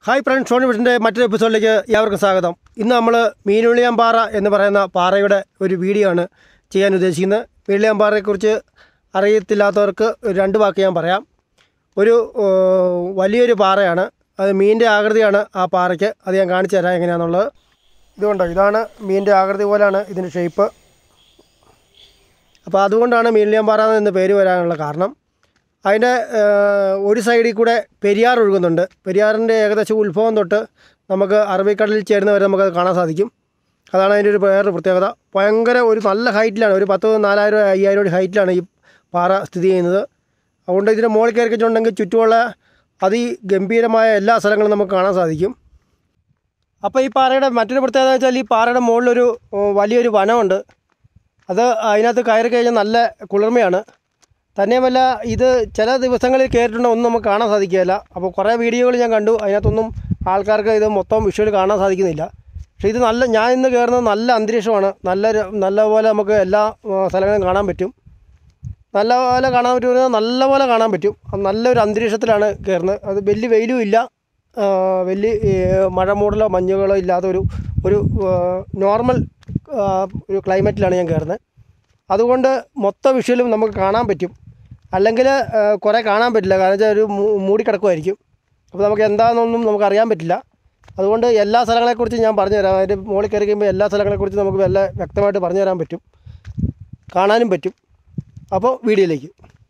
hi friends Shoni വിഷൻ്റെ മറ്റൊരു എപ്പിസോഡിലേക്ക് ഏവർക്കും സ്വാഗതം ഇന്ന് നമ്മൾ മീനുള്ളിയാമ്പാറ എന്ന് പറയുന്ന പാറയുടെ ഒരു വീഡിയോ ആണ് ചെയ്യാൻ ഉദ്ദേശിക്കുന്നത് മീനുള്ളിയാമ്പാറയെക്കുറിച്ച് അറിയത്തില്ലാത്തവർക്ക് ഒരു രണ്ട് വാക്ക് ഞാൻ പറയാം ഒരു ഓ, വലിയൊരു പാറയാണ് അത് മീനിൻ്റെ ആകൃതിയാണ് ആ പാറയ്ക്ക് അത് ഞാൻ കാണിച്ചു തരാം എങ്ങനെയാണെന്നുള്ളത് ഇതുകൊണ്ടോ ഇതാണ് മീനിൻ്റെ ആകൃതി പോലെയാണ് ഇതിൻ്റെ ഷേപ്പ് അപ്പോൾ അതുകൊണ്ടാണ് മീനിലിയാമ്പാറ എന്ന് പേര് വരാനുള്ള കാരണം അതിൻ്റെ ഏഹ്, ഒരു സൈഡിൽ കൂടെ പെരിയാർ ഒഴുകുന്നുണ്ട് പെരിയാറിൻ്റെ ഏകദേശം ഉത്ഭവം തൊട്ട് നമുക്ക് അറബിക്കടലിൽ ചേരുന്ന വരെ നമുക്കത് കാണാൻ സാധിക്കും അതാണ് അതിൻ്റെ ഒരു വേറൊരു പ്രത്യേകത ഭയങ്കര ഒരു നല്ല ഹൈറ്റിലാണ് ഒരു പത്ത് നാലായിരം അയ്യായിരം അടി ഹൈറ്റിലാണ് ഈ പാറ സ്ഥിതി ചെയ്യുന്നത് അതുകൊണ്ട് ഇതിൻ്റെ മുകളിൽ കയറി കഴിഞ്ഞിട്ടുണ്ടെങ്കിൽ ചുറ്റുമുള്ള അതിഗംഭീരമായ എല്ലാ സ്ഥലങ്ങളും നമുക്ക് കാണാൻ സാധിക്കും അപ്പോൾ ഈ പാറയുടെ മറ്റൊരു പ്രത്യേകത എന്ന് വെച്ചാൽ ഈ പാറയുടെ മുകളിലൊരു ഓ, വലിയൊരു വനമുണ്ട് അത് അതിനകത്ത് കയറി കഴിഞ്ഞാൽ നല്ല കുളിർമയാണ് തന്നെയുമല്ല ഇത് ചില ദിവസങ്ങളിൽ കയറിയിട്ടുണ്ടോ ഒന്നും നമുക്ക് കാണാൻ സാധിക്കുകയില്ല അപ്പോൾ കുറേ വീഡിയോകൾ ഞാൻ കണ്ടു അതിനകത്തൊന്നും ആൾക്കാർക്ക് ഇത് മൊത്തം വിഷ്വൽ കാണാൻ സാധിക്കുന്നില്ല പക്ഷേ ഇത് നല്ല ഞാൻ ഇന്ന് കയറുന്നത് നല്ല അന്തരീക്ഷമാണ് നല്ല ര- നല്ലപോലെ നമുക്ക് എല്ലാ ആ, സ്ഥലങ്ങളും കാണാൻ പറ്റും നല്ലപോലെ കാണാൻ പറ്റുമെന്ന് നല്ലപോലെ കാണാൻ പറ്റും അത് നല്ലൊരു അന്തരീക്ഷത്തിലാണ് കയറുന്നത് അത് വലിയ വെയിലും ഇല്ല ആ, വലിയ ഈ, മഴ മൂടലോ മഞ്ഞുകളോ ഇല്ലാത്ത ഒരു ഒരു നോർമൽ ഒരു ക്ലൈമറ്റിലാണ് ഞാൻ കയറുന്നത് അതുകൊണ്ട് മൊത്ത വിഷ്വലും നമുക്ക് കാണാൻ പറ്റും അല്ലെങ്കിൽ കുറേ കാണാൻ പറ്റില്ല കാരണം വെച്ചാൽ ഒരു മൂ- മൂടിക്കിടക്കുമായിരിക്കും അപ്പോൾ നമുക്ക് എന്താണെന്നൊന്നും നമുക്ക് അറിയാൻ പറ്റില്ല അതുകൊണ്ട് എല്ലാ സ്ഥലങ്ങളെക്കുറിച്ച് ഞാൻ പറഞ്ഞു തരാം അതിൻ്റെ മുകളിൽ കയറി കഴിയുമ്പോൾ എല്ലാ സ്ഥലങ്ങളെക്കുറിച്ച് നമുക്ക് വല്ല വ്യക്തമായിട്ട് പറഞ്ഞു തരാൻ പറ്റും കാണാനും പറ്റും അപ്പോൾ വീഡിയോയിലേക്ക്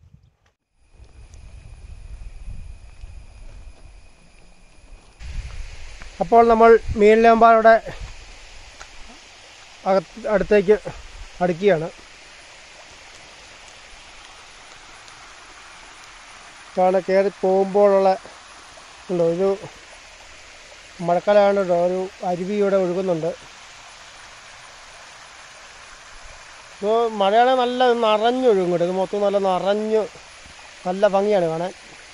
അപ്പോൾ നമ്മൾ മീനിലേമ്പാറയുടെ അകത്ത് അടുത്തേക്ക് അടുക്കുകയാണ് ഇതാണ് കയറി പോകുമ്പോഴുള്ള ഉണ്ടോ ഒരു മഴക്കാലമാണ് കേട്ടോ ഒരു അരുവി ഇവിടെ ഒഴുകുന്നുണ്ട് ഇത് മഴയാണെങ്കിൽ നല്ല നിറഞ്ഞൊഴുകും കേട്ടോ ഇത് മൊത്തം നല്ല നിറഞ്ഞ് നല്ല ഭംഗിയാണ് കാണാൻ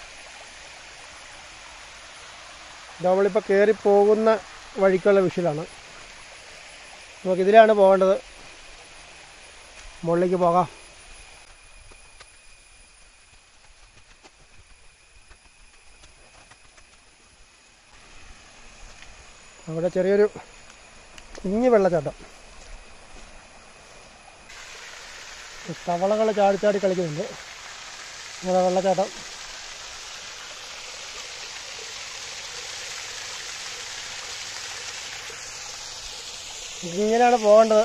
ഇത് നമ്മളിപ്പോൾ കയറി പോകുന്ന വഴിക്കുള്ള വിഷയിലാണ് നമുക്ക് ഇതിലാണ് പോകേണ്ടത് മുകളിലേക്ക് പോകാം അവിടെ ചെറിയൊരു കുഞ്ഞു വെള്ളച്ചാട്ടം തവളകൾ ചാടി ചാടി കളിക്കുന്നുണ്ട് നമ്മുടെ വെള്ളച്ചാട്ടം ഇങ്ങനെയാണ് പോകേണ്ടത്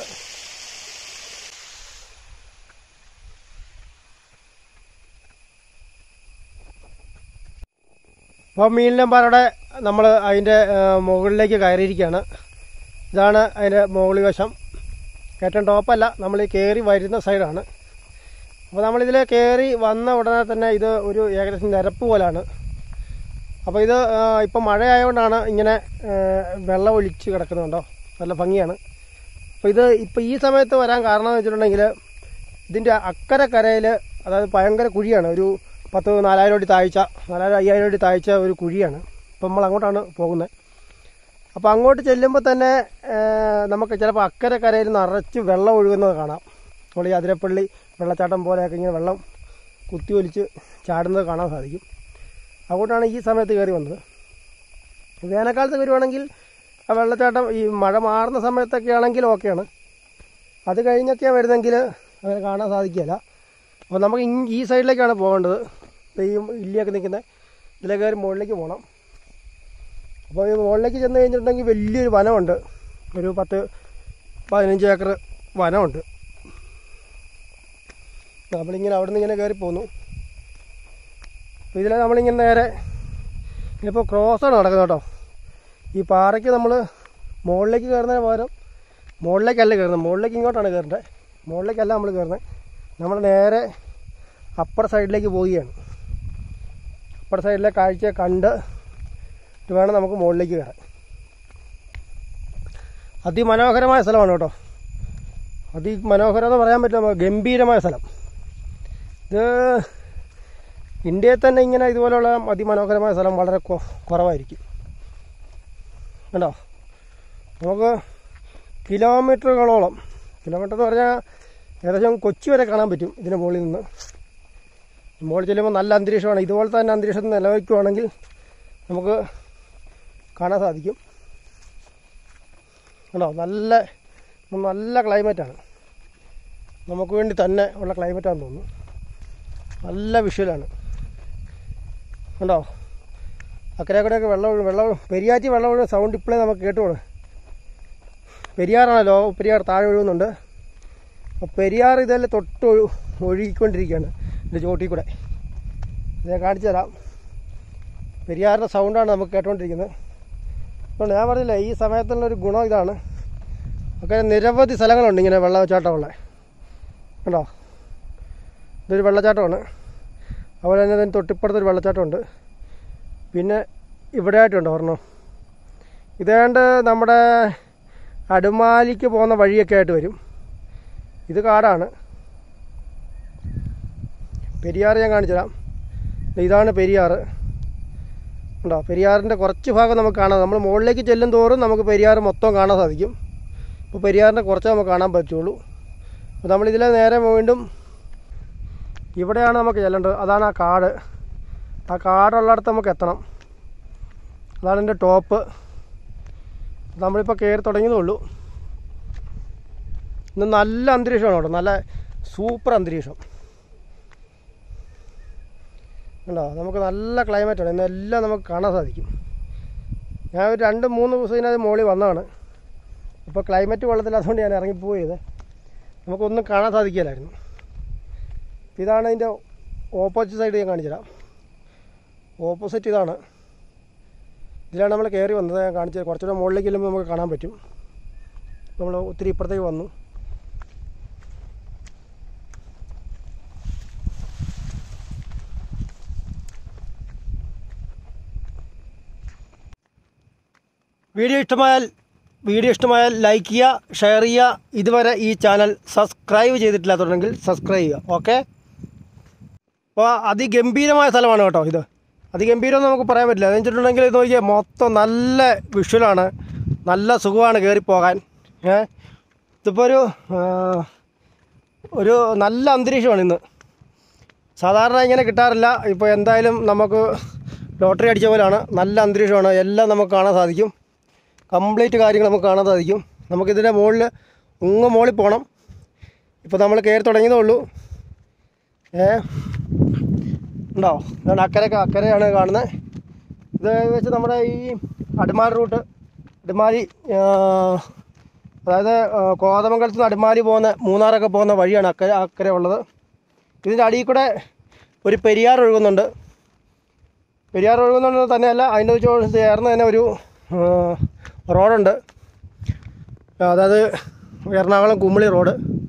അപ്പോൾ മീനിലമ്പാറയുടെ നമ്മൾ അതിൻ്റെ മുകളിലേക്ക് കയറിയിരിക്കുകയാണ് ഇതാണ് അതിൻ്റെ മുകളിൽ വശം ഏറ്റവും ടോപ്പല്ല നമ്മൾ ഈ കയറി വരുന്ന സൈഡാണ് അപ്പോൾ നമ്മളിതിൽ കയറി വന്ന ഉടനെ തന്നെ ഇത് ഒരു ഏകദേശം നിരപ്പ് പോലാണ് അപ്പോൾ ഇത് ഇപ്പം മഴയായതുകൊണ്ടാണ് ഇങ്ങനെ ആ, വെള്ളം ഒലിച്ച് കിടക്കുന്നുണ്ടോ നല്ല ഭംഗിയാണ് അപ്പോൾ ഇത് ഇപ്പോൾ ഈ സമയത്ത് വരാൻ കാരണം എന്ന് വെച്ചിട്ടുണ്ടെങ്കിൽ ഇതിൻ്റെ അക്കരെ കരയിൽ അതായത് ഭയങ്കര കുഴിയാണ് ഒരു പത്ത് നാലായിരം അടി താഴ്ച നാലായിരം അയ്യായിരം അടി താഴ്ച ഒരു കുഴിയാണ് അപ്പം നമ്മൾ അങ്ങോട്ടാണ് പോകുന്നത് അപ്പോൾ അങ്ങോട്ട് ചെല്ലുമ്പോൾ തന്നെ ആ, നമുക്ക് ചിലപ്പോൾ അക്കരെ കരയിൽ നിറച്ച് വെള്ളം ഒഴുകുന്നത് കാണാം നമ്മൾ ഈ അതിരപ്പള്ളി വെള്ളച്ചാട്ടം പോലെയൊക്കെ ഇങ്ങനെ വെള്ളം കുത്തി ഒലിച്ച് ചാടുന്നത് കാണാൻ സാധിക്കും അതുകൊണ്ടാണ് ഈ സമയത്ത് കയറി വന്നത് വേനൽക്കാലത്ത് വരുവാണെങ്കിൽ ആ വെള്ളച്ചാട്ടം ഈ മഴ മാറുന്ന സമയത്തൊക്കെ ആണെങ്കിൽ ഓക്കെയാണ് അത് കഴിഞ്ഞൊക്കെയാണ് വരുന്നെങ്കിൽ അങ്ങനെ കാണാൻ സാധിക്കില്ല അപ്പോൾ നമുക്ക് ഇങ് ഈ സൈഡിലേക്കാണ് പോകേണ്ടത് ദേ ഈ ഇല്ലിയൊക്കെ നിൽക്കുന്നത് ഇതിലേക്ക് കയറി മുകളിലേക്ക് പോകണം അപ്പോൾ ഈ മുകളിലേക്ക് ചെന്ന് കഴിഞ്ഞിട്ടുണ്ടെങ്കിൽ വലിയൊരു വനമുണ്ട് ഒരു പത്ത് പതിനഞ്ച് ഏക്കർ വനമുണ്ട് നമ്മളിങ്ങനെ അവിടെ നിന്ന് ഇങ്ങനെ കയറി പോന്നു അപ്പോൾ ഇതിൽ നമ്മളിങ്ങനെ നേരെ ഇതിപ്പോൾ ക്രോസാണ് നടക്കുന്നത് കേട്ടോ ഈ പാറയ്ക്ക് നമ്മൾ മുകളിലേക്ക് കയറുന്നതിന് പകരം മുകളിലേക്കല്ല കയറുന്നത് മുകളിലേക്ക് ഇങ്ങോട്ടാണ് കയറേണ്ടത് മുകളിലേക്കല്ല നമ്മൾ കയറുന്നത് നമ്മൾ നേരെ അപ്പർ സൈഡിലേക്ക് പോവുകയാണ് അപ്പർ സൈഡിലെ കാഴ്ച കണ്ട് ഇത് വേണം നമുക്ക് മുകളിലേക്ക് കയറാൻ അതിമനോഹരമായ സ്ഥലമാണ് കേട്ടോ അതിമനോഹരം എന്ന് പറയാൻ പറ്റില്ല ഗംഭീരമായ സ്ഥലം ഇത് ഇന്ത്യയിൽ തന്നെ ഇങ്ങനെ ഇതുപോലുള്ള അതിമനോഹരമായ സ്ഥലം വളരെ കൊ- കുറവായിരിക്കും കണ്ടോ നമുക്ക് കിലോമീറ്ററുകളോളം കിലോമീറ്റർ എന്ന് പറഞ്ഞാൽ ഏകദേശം കൊച്ചി വരെ കാണാൻ പറ്റും ഇതിൻ്റെ മുകളിൽ നിന്ന് മുകളിൽ ചെല്ലുമ്പോൾ നല്ല അന്തരീക്ഷമാണ് ഇതുപോലത്തെ തന്നെ അന്തരീക്ഷം നിലനിൽക്കുവാണെങ്കിൽ നമുക്ക് കാണാൻ സാധിക്കും കണ്ടോ നല്ല നല്ല ക്ലൈമറ്റാണ് നമുക്ക് വേണ്ടി തന്നെ ഉള്ള ക്ലൈമറ്റാണെന്ന് തോന്നുന്നു നല്ല വിഷ്വലാണ് കണ്ടോ അക്കരെ കൂടെയൊക്കെ വെള്ളം ഒഴു- വെള്ളം ഒഴു- പെരിയാറ്റി വെള്ളം ഒഴുകുന്ന സൗണ്ട് ഇപ്പോഴേ നമുക്ക് കേട്ടുപോണ് പെരിയാറാണല്ലോ പെരിയാർ താഴെ ഒഴുകുന്നുണ്ട് അപ്പോൾ പെരിയാർ ഇതെല്ലാം തൊട്ട് ഒഴു ഒഴുകിക്കൊണ്ടിരിക്കുകയാണ് ഇതിൻ്റെ ചോട്ടിൽ കൂടെ ഇത് ഞാൻ കാണിച്ചു തരാം പെരിയാറിൻ്റെ സൗണ്ടാണ് നമുക്ക് കേട്ടുകൊണ്ടിരിക്കുന്നത് അതുകൊണ്ട് ഞാൻ പറഞ്ഞില്ലേ ഈ സമയത്തുള്ളൊരു ഗുണം ഇതാണ് ഒക്കെ നിരവധി സ്ഥലങ്ങളുണ്ട് ഇങ്ങനെ വെള്ളച്ചാട്ടമുള്ള കണ്ടോ ഇതൊരു വെള്ളച്ചാട്ടമാണ് അതുപോലെ തന്നെ അതിന് തൊട്ടിപ്പുറത്തൊരു വെള്ളച്ചാട്ടമുണ്ട് പിന്നെ ഇവിടെ ആയിട്ടുണ്ട് ഒരെണ്ണം ഇതേണ്ട് നമ്മുടെ അടുമാലിക്ക് പോകുന്ന വഴിയൊക്കെ ആയിട്ട് വരും ഇത് കാടാണ് പെരിയാർ ഞാൻ കാണിച്ചു തരാം ദേ ഇതാണ് പെരിയാർ ഉണ്ടോ പെരിയാറിൻ്റെ കുറച്ച് ഭാഗം നമുക്ക് കാണാം നമ്മൾ മുകളിലേക്ക് ചെല്ലും തോറും നമുക്ക് പെരിയാർ മൊത്തം കാണാൻ സാധിക്കും ഇപ്പോൾ പെരിയാറിൻ്റെ കുറച്ചേ നമുക്ക് കാണാൻ പറ്റുള്ളൂ അപ്പോൾ നമ്മളിതിലെ നേരെ വീണ്ടും ഇവിടെയാണ് നമുക്ക് ചെല്ലേണ്ടത് അതാണ് ആ കാട് ആ കാടുള്ളിടത്ത് നമുക്ക് എത്തണം അതാണ് എൻ്റെ ടോപ്പ് നമ്മളിപ്പോൾ കയറി തുടങ്ങിയതേ ഉള്ളൂ ഇന്ന് നല്ല അന്തരീക്ഷമാണ് കേട്ടോ നല്ല സൂപ്പർ അന്തരീക്ഷം ഉണ്ടോ നമുക്ക് നല്ല ക്ലൈമറ്റാണ് ഇന്നെല്ലാം നമുക്ക് കാണാൻ സാധിക്കും ഞാൻ ഒരു രണ്ട് മൂന്ന് ദിവസം ഇതിനകത്ത് മുകളിൽ വന്നതാണ് ഇപ്പോൾ ക്ലൈമറ്റ് കൊള്ളത്തില്ലാത്തതുകൊണ്ട് ഞാൻ ഇറങ്ങിപ്പോയത് നമുക്കൊന്നും കാണാൻ സാധിക്കില്ലായിരുന്നു ഇതാണ് അതിൻ്റെ ഓപ്പോസിറ്റ് സൈഡ് ഞാൻ കാണിച്ചു തരാം ഓപ്പോസിറ്റ് ഇതാണ് ഇതിലാണ് നമ്മൾ കയറി വന്നത് ഞാൻ കാണിച്ചത് കുറച്ചുകൂടെ മുകളിലേക്ക് ചെല്ലുമ്പോൾ നമുക്ക് കാണാൻ പറ്റും നമ്മൾ ഒത്തിരി ഇപ്പുറത്തേക്ക് വന്നു വീഡിയോ ഇഷ്ടമായാൽ വീഡിയോ ഇഷ്ടമായാൽ ലൈക്ക് ചെയ്യുക ഷെയർ ചെയ്യുക ഇതുവരെ ഈ ചാനൽ സബ്സ്ക്രൈബ് ചെയ്തിട്ടില്ലാത്തുണ്ടെങ്കിൽ സബ്സ്ക്രൈബ് ചെയ്യുക ഓക്കെ അപ്പോൾ അതിഗംഭീരമായ സ്ഥലമാണ് കേട്ടോ ഇത് അതിഗംഭീരം എന്ന് നമുക്ക് പറയാൻ പറ്റില്ല അതെന്ന് വെച്ചിട്ടുണ്ടെങ്കിൽ ഇത് നോക്കിയാൽ മൊത്തം നല്ല വിഷ്വലാണ് നല്ല സുഖമാണ് കയറിപ്പോകാൻ ഏ ഇതിപ്പോൾ ഒരു ആ, ഒരു നല്ല അന്തരീക്ഷമാണ് ഇന്ന് സാധാരണ ഇങ്ങനെ കിട്ടാറില്ല ഇപ്പോൾ എന്തായാലും നമുക്ക് ലോട്ടറി അടിച്ച പോലെയാണ് നല്ല അന്തരീക്ഷമാണ് എല്ലാം നമുക്ക് കാണാൻ സാധിക്കും കംപ്ലീറ്റ് കാര്യങ്ങൾ നമുക്ക് കാണാൻ സാധിക്കും നമുക്കിതിൻ്റെ മുകളിൽ ഉങ്ങ മുകളിൽ പോകണം ഇപ്പോൾ നമ്മൾ കയറി തുടങ്ങിയതേ ഉള്ളൂ ഏ ഉണ്ടോ ഇതാണ് അക്കരയൊക്കെ അക്കരയാണ് കാണുന്നത് ഇത് വെച്ച് നമ്മുടെ ഈ അടിമാലി റൂട്ട് അടിമാലി ആ, അതായത് ആ, കോതമംഗലത്ത് നിന്ന് അടിമാലി പോകുന്ന മൂന്നാറൊക്കെ പോകുന്ന വഴിയാണ് അക്കരെ അക്കരെ ഉള്ളത് ഇതിൻ്റെ അടിയിൽ കൂടെ ഒരു പെരിയാർ ഒഴുകുന്നുണ്ട് പെരിയാർ ഒഴുകുന്നുണ്ട് തന്നെയല്ല അതിൻ്റെ ചുവട് ചേർന്ന് തന്നെ ഒരു ആ, റോഡുണ്ട് അതായത് എറണാകുളം കുമ്മിളി റോഡ്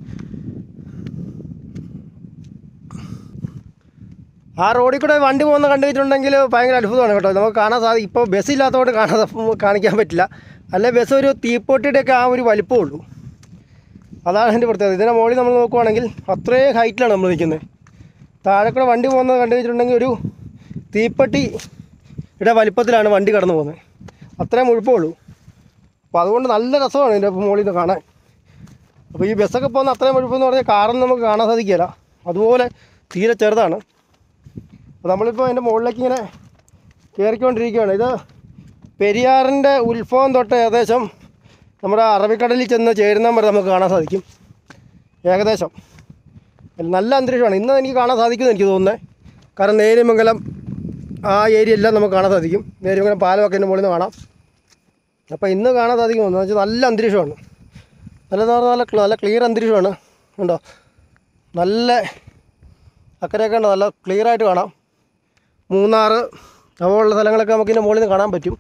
ആ റോഡിൽ കൂടെ വണ്ടി പോകുന്ന കണ്ടു വെച്ചിട്ടുണ്ടെങ്കിൽ ഭയങ്കര അത്ഭുതമാണ് കേട്ടോ നമുക്ക് കാണാൻ സാധിക്കും ഇപ്പോൾ ബസ്സില്ലാത്തതുകൊണ്ട് കാണാൻ കാണിക്കാൻ പറ്റില്ല അല്ലെ ബസ് ഒരു തീപ്പൊട്ടിയുടെയൊക്കെ ആ ഒരു വലിപ്പമേ ഉള്ളൂ അതാണ് എൻ്റെ പ്രത്യേകത ഇതിൻ്റെ മുകളിൽ നമ്മൾ നോക്കുവാണെങ്കിൽ അത്രയും ഹൈറ്റിലാണ് നമ്മൾ നിൽക്കുന്നത് താഴെ കൂടെ വണ്ടി പോകുന്നത് കണ്ടു വെച്ചിട്ടുണ്ടെങ്കിൽ ഒരു തീപ്പെട്ടിയുടെ വലിപ്പത്തിലാണ് വണ്ടി കടന്നു പോകുന്നത് അത്രയും മുഴുപ്പമുള്ളൂ അപ്പോൾ അതുകൊണ്ട് നല്ല രസമാണ് ഇതിൻ്റെ മുകളിൽ നിന്ന് കാണാൻ അപ്പോൾ ഈ ബസ്സൊക്കെ പോകുന്ന അത്രയും മുഴുപ്പെന്ന് പറഞ്ഞാൽ കാറൊന്നും നമുക്ക് കാണാൻ സാധിക്കില്ല അതുപോലെ തീരെ ചെറുതാണ് അപ്പോൾ നമ്മളിപ്പോൾ അതിൻ്റെ മുകളിലേക്ക് ഇങ്ങനെ കയറിക്കൊണ്ടിരിക്കുകയാണ് ഇത് പെരിയാറിൻ്റെ ഉത്ഭവം തൊട്ട് ഏകദേശം നമ്മുടെ അറബിക്കടലിൽ ചെന്ന് ചേരുന്ന വരെ നമുക്ക് കാണാൻ സാധിക്കും ഏകദേശം നല്ല അന്തരീക്ഷമാണ് ഇന്ന് എനിക്ക് കാണാൻ സാധിക്കുമെന്ന് എനിക്ക് തോന്നുന്നത് കാരണം നേര്യമംഗലം ആ ഏരിയ എല്ലാം നമുക്ക് കാണാൻ സാധിക്കും നേര്യമംഗലം പാലമൊക്കെ എൻ്റെ മുകളിൽ നിന്ന് കാണാം അപ്പോൾ ഇന്ന് കാണാൻ സാധിക്കുമോ എന്ന് വെച്ചാൽ നല്ല അന്തരീക്ഷമാണ് നല്ല നല്ല ക്ല- നല്ല ക്ലിയർ അന്തരീക്ഷമാണ് ഉണ്ടോ നല്ല അക്കരെയൊക്കെ ഉണ്ടോ നല്ല ക്ലിയർ ആയിട്ട് കാണാം മൂന്നാറ് അതുപോലുള്ള സ്ഥലങ്ങളൊക്കെ നമുക്ക് ഇതിൻ്റെ മുകളിൽ നിന്ന് കാണാൻ പറ്റും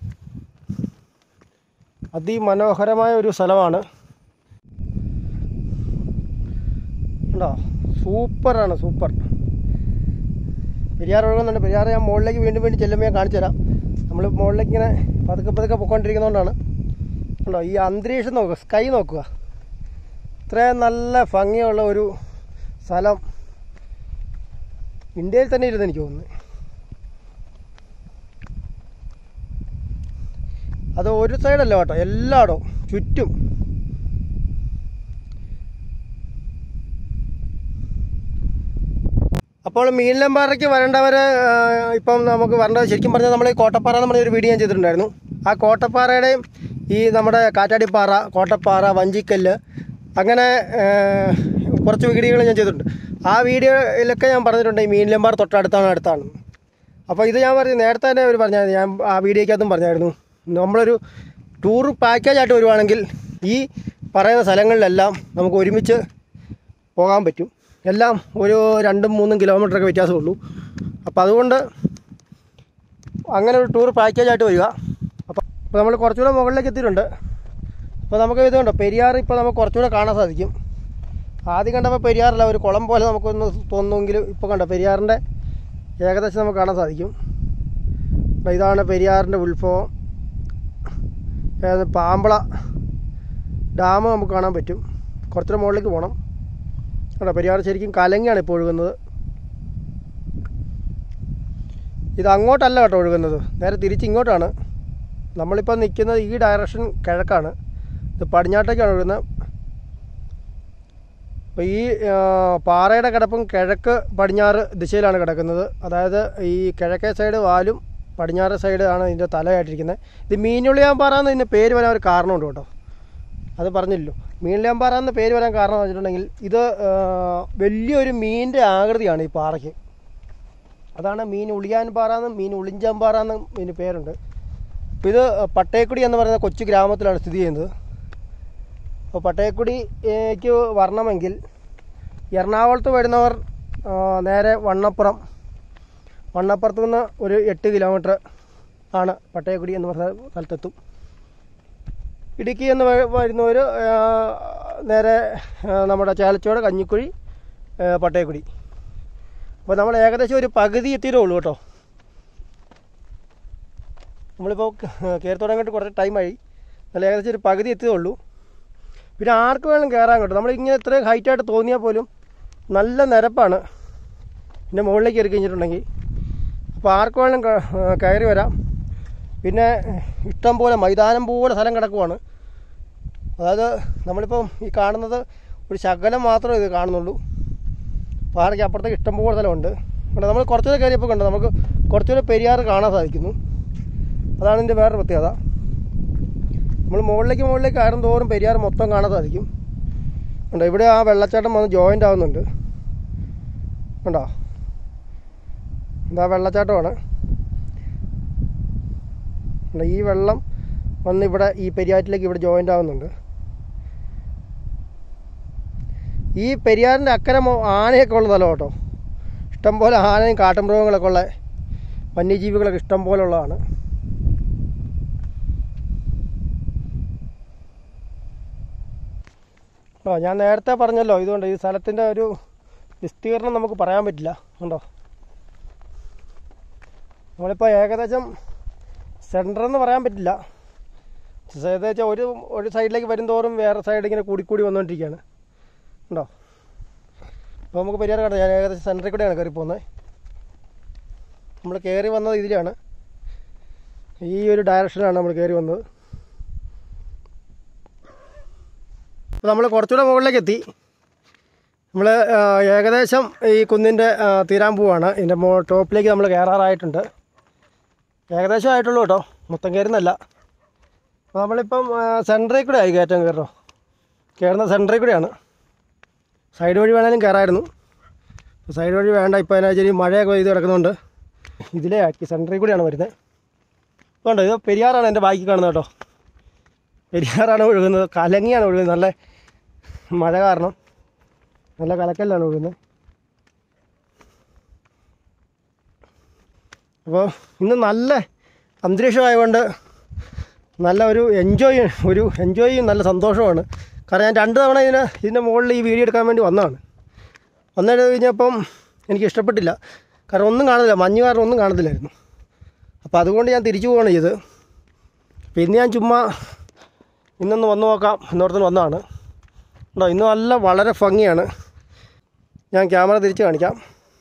അതിമനോഹരമായ ഒരു സ്ഥലമാണ് ഉണ്ടോ സൂപ്പറാണ് സൂപ്പർ പെരിയാർ ഒഴുകുന്നുണ്ട് പെരിയാർ ഞാൻ മുകളിലേക്ക് വീണ്ടും വീണ്ടും ചെല്ലുമ്പോൾ ഞാൻ കാണിച്ചു തരാം നമ്മൾ മുകളിലേക്ക് ഇങ്ങനെ പതുക്കെ പതുക്കെ പൊയ്ക്കൊണ്ടിരിക്കുന്നതുകൊണ്ടാണ് ഉണ്ടോ ഈ അന്തരീക്ഷം നോക്കുക സ്കൈ നോക്കുക ഇത്രയും നല്ല ഭംഗിയുള്ള ഒരു സ്ഥലം ഇന്ത്യയിൽ തന്നെ ഇരുന്ന് എനിക്ക് തോന്നുന്നു അത് ഒരു സൈഡല്ല കേട്ടോ എല്ലായിടവും ചുറ്റും അപ്പോൾ മീനിലമ്പാറയ്ക്ക് വരേണ്ടവർ ഇപ്പം നമുക്ക് വരേണ്ടത് ശരിക്കും പറഞ്ഞാൽ നമ്മൾ ഈ കോട്ടപ്പാറ നമ്മുടെ ഒരു വീഡിയോ ഞാൻ ചെയ്തിട്ടുണ്ടായിരുന്നു ആ കോട്ടപ്പാറയുടെയും ഈ നമ്മുടെ കാറ്റാടിപ്പാറ കോട്ടപ്പാറ വഞ്ചിക്കല്ല് അങ്ങനെ ഏഹ്, കുറച്ച് വീഡിയോകൾ ഞാൻ ചെയ്തിട്ടുണ്ട് ആ വീഡിയോയിലൊക്കെ ഞാൻ പറഞ്ഞിട്ടുണ്ട് ഈ മീനിലമ്പാറ തൊട്ടടുത്താണ് അടുത്താണ് അപ്പോൾ ഇത് ഞാൻ പറഞ്ഞു നേരത്തെ തന്നെ അവർ പറഞ്ഞായിരുന്നു ഞാൻ ആ വീഡിയോക്കകത്തും പറഞ്ഞായിരുന്നു നമ്മളൊരു ടൂർ പാക്കേജായിട്ട് വരുവാണെങ്കിൽ ഈ പറയുന്ന സ്ഥലങ്ങളിലെല്ലാം നമുക്ക് ഒരുമിച്ച് പോകാൻ പറ്റും എല്ലാം ഒരു രണ്ടും മൂന്നും കിലോമീറ്ററൊക്കെ വ്യത്യാസമുള്ളൂ അപ്പോൾ അതുകൊണ്ട് അങ്ങനെ ഒരു ടൂർ പാക്കേജായിട്ട് വരിക അപ്പോൾ അപ്പോൾ നമ്മൾ കുറച്ചുകൂടെ മുകളിലേക്ക് എത്തിയിട്ടുണ്ട് അപ്പോൾ നമുക്ക് ഇതുണ്ട് പെരിയാർ ഇപ്പോൾ നമുക്ക് കുറച്ചുകൂടെ കാണാൻ സാധിക്കും ആദ്യം കണ്ടപ്പോൾ പെരിയാറല്ല ഒരു കുളം പോലെ നമുക്കൊന്ന് തോന്നുമെങ്കിലും ഇപ്പോൾ കണ്ടോ പെരിയാറിൻ്റെ ഏകദേശം നമുക്ക് കാണാൻ സാധിക്കും അപ്പോൾ ഇതാണ് പെരിയാറിൻ്റെ ഉത്ഭവം ഏത് പാമ്പള ഡാം നമുക്ക് കാണാൻ പറ്റും കുറച്ചുകൂടെ മുകളിലേക്ക് പോകണം കേട്ടോ പെരിയാർ ശരിക്കും കലങ്ങിയാണ് ഇപ്പോൾ ഒഴുകുന്നത് ഇത് അങ്ങോട്ടല്ല കേട്ടോ ഒഴുകുന്നത് നേരെ തിരിച്ച് ഇങ്ങോട്ടാണ് നമ്മളിപ്പോൾ നിൽക്കുന്നത് ഈ ഡയറക്ഷൻ കിഴക്കാണ് ഇത് പടിഞ്ഞാട്ടേക്കാണ് ഒഴുകുന്നത് അപ്പോൾ ഈ ആ, പാറയുടെ കിടപ്പും കിഴക്ക് പടിഞ്ഞാറ് ദിശയിലാണ് കിടക്കുന്നത് അതായത് ഈ കിഴക്കേ സൈഡ് വാലും പടിഞ്ഞാറ് സൈഡ് ആണ് ഇതിൻ്റെ തലയായിട്ടിരിക്കുന്നത് ഇത് മീനുളിയാമ്പാറ എന്ന് ഇതിൻ്റെ പേര് വരാൻ ഒരു കാരണമുണ്ട് കേട്ടോ അത് പറഞ്ഞില്ലല്ലോ മീനുളിയാമ്പാറ എന്ന് പേര് വരാൻ കാരണം എന്ന് വെച്ചിട്ടുണ്ടെങ്കിൽ ഇത് ആ, വലിയൊരു മീനിൻ്റെ ആകൃതിയാണ് ഈ പാറയ്ക്ക് അതാണ് മീൻ ഉളിയാൻ പാറ എന്നും മീൻ ഉളിഞ്ചാൻ പാറ എന്നും ഇതിന് പേരുണ്ട് അപ്പോൾ ഇത് പട്ടയക്കുടി എന്ന് പറയുന്ന കൊച്ചു ഗ്രാമത്തിലാണ് സ്ഥിതി ചെയ്യുന്നത് അപ്പോൾ പട്ടയക്കുടിക്ക് വരണമെങ്കിൽ എറണാകുളത്ത് വരുന്നവർ ആ, നേരെ വണ്ണപ്പുറം വണ്ണപ്പുറത്ത് നിന്ന് ഒരു എട്ട് കിലോമീറ്റർ ആണ് പട്ടയക്കുടി എന്ന് പറഞ്ഞ സ്ഥലത്തെത്തും ഇടുക്കി എന്ന് വ- വരുന്നവർ ആ, നേരെ ആ, നമ്മുടെ ചേലച്ചോട് കഞ്ഞിക്കുഴി ആ, പട്ടയക്കുടി അപ്പോൾ നമ്മൾ ഏകദേശം ഒരു പകുതി എത്തിയതേ ഉള്ളൂ കേട്ടോ നമ്മളിപ്പോൾ കയറി തുടങ്ങിയിട്ട് കുറച്ച് ടൈമായി നല്ല ഏകദേശം ഒരു പകുതി എത്തിയതേ ഉള്ളൂ പിന്നെ ആർക്ക് വേണം കയറാൻ കേട്ടോ നമ്മളിങ്ങനെ ഇത്രയും ഹൈറ്റായിട്ട് തോന്നിയാൽ പോലും നല്ല നിരപ്പാണ് പിന്നെ മുകളിലേക്ക് കയറി കഴിഞ്ഞിട്ടുണ്ടെങ്കിൽ അപ്പോൾ ആർക്ക് വേണം ക- കയറി വരാം പിന്നെ ഇഷ്ടം പോലെ മൈതാനം പോലെ സ്ഥലം കിടക്കുവാണ് അതായത് നമ്മളിപ്പം ഈ കാണുന്നത് ഒരു ശകലം മാത്രമേ ഇത് കാണുന്നുള്ളൂ പാറയ്ക്ക് അപ്പുറത്തേക്ക് ഇഷ്ടംപോലെ സ്ഥലമുണ്ട് കണ്ടോ നമ്മൾ കുറച്ചുകൂടെ കയറിയപ്പോൾ കണ്ടോ നമുക്ക് കുറച്ചുകൂടെ പെരിയാർ കാണാൻ സാധിക്കുന്നു അതാണ് ഇതിൻ്റെ വേറൊരു പ്രത്യേകത നമ്മൾ മുകളിലേക്ക് മുകളിലേക്ക് കയറും തോറും പെരിയാർ മൊത്തം കാണാൻ സാധിക്കും കണ്ടോ ഇവിടെ ആ വെള്ളച്ചാട്ടം വന്ന് ജോയിൻ്റ് ആവുന്നുണ്ട് കണ്ടോ ഇതാ വെള്ളച്ചാട്ടമാണ് കണ്ടോ ഈ വെള്ളം വന്ന് ഇവിടെ ഈ പെരിയാറ്റിലേക്ക് ഇവിടെ ജോയിൻ്റ് ആവുന്നുണ്ട് ഈ പെരിയാറിൻ്റെ അക്കരെ മൊ- ആനയൊക്കെ ഉള്ള സ്ഥലം കേട്ടോ ഇഷ്ടംപോലെ ആനയും കാട്ടുമൃഗങ്ങളൊക്കെ ഉള്ള വന്യജീവികളൊക്കെ ഇഷ്ടം പോലെ ഉള്ളതാണ് ആ ഞാൻ നേരത്തെ പറഞ്ഞല്ലോ ഇതുകൊണ്ട് ഈ സ്ഥലത്തിൻ്റെ ഒരു വിസ്തീർണം നമുക്ക് പറയാൻ പറ്റില്ല ഉണ്ടോ നമ്മളിപ്പോൾ ഏകദേശം സെൻറ്റർ എന്ന് പറയാൻ പറ്റില്ല ഏകദേശം ഒരു ഒരു സൈഡിലേക്ക് വരും തോറും വേറെ സൈഡ് ഇങ്ങനെ കൂടിക്കൂടി വന്നുകൊണ്ടിരിക്കുകയാണ് ഉണ്ടോ അപ്പോൾ നമുക്ക് പെരിയാർ കാണാം ഞാൻ ഏകദേശം സെൻറ്ററിൽ കൂടെയാണ് കയറി പോകുന്നത് നമ്മൾ കയറി വന്നത് ഇതിലാണ് ഈ ഒരു ഡയറക്ഷനിലാണ് നമ്മൾ കയറി വന്നത് അപ്പോൾ നമ്മൾ കുറച്ചുകൂടെ മുകളിലേക്ക് എത്തി നമ്മൾ ഏകദേശം ഈ കുന്നിൻ്റെ ആ, തീരാൻ പോവാണ് ഇതിൻ്റെ മോ ടോപ്പിലേക്ക് നമ്മൾ കയറാറായിട്ടുണ്ട് ഏകദേശം ആയിട്ടുള്ളൂ കേട്ടോ മൊത്തം കയറുന്നല്ല അപ്പോൾ നമ്മളിപ്പം സെൻറ്ററിൽ കൂടെ ആയി കയറ്റം കയറോ കയറുന്ന സെൻറ്ററിൽ കൂടെയാണ് സൈഡ് വഴി വേണേലും കയറായിരുന്നു സൈഡ് വഴി വേണ്ട ഇപ്പോൾ അതിനാ ശരി മഴയൊക്കെ പെയ്ത് കിടക്കുന്നുണ്ട് ഇതിലേ ആക്കി സെൻറ്ററിൽ കൂടെയാണ് വരുന്നത് അതുകൊണ്ട് ഇത് പെരിയാറാണ് എൻ്റെ ബാക്കി കാണുന്നത് കേട്ടോ പെരിയാറാണ് ഒഴുകുന്നത് കലങ്ങിയാണ് ഒഴുകുന്നത് നല്ല മഴ കാരണം നല്ല കലക്കല്ലാണ് ഒഴുകുന്നത് അപ്പോൾ ഇന്ന് നല്ല അന്തരീക്ഷമായതുകൊണ്ട് നല്ല ഒരു എൻജോയ് ഒരു എൻജോയും നല്ല സന്തോഷമാണ് കാരണം ഞാൻ രണ്ട് തവണ ഇതിന് ഇതിൻ്റെ മുകളിൽ ഈ വീഡിയോ എടുക്കാൻ വേണ്ടി വന്നതാണ് വന്നിട്ട് കഴിഞ്ഞപ്പം എനിക്ക് ഇഷ്ടപ്പെട്ടില്ല കാരണം ഒന്നും കാണുന്നില്ല മഞ്ഞ് കാരണം ഒന്നും കാണത്തില്ലായിരുന്നു അപ്പോൾ അതുകൊണ്ട് ഞാൻ തിരിച്ചു പോവുകയാണ് ചെയ്ത് അപ്പോൾ ഇന്ന് ഞാൻ ചുമ്മാ ഇന്നൊന്ന് വന്നു നോക്കാം എന്നോർത്തിന് വന്നതാണ് ഉണ്ടോ ഇന്ന് നല്ല വളരെ ഭംഗിയാണ് ഞാൻ ക്യാമറ തിരിച്ച് കാണിക്കാം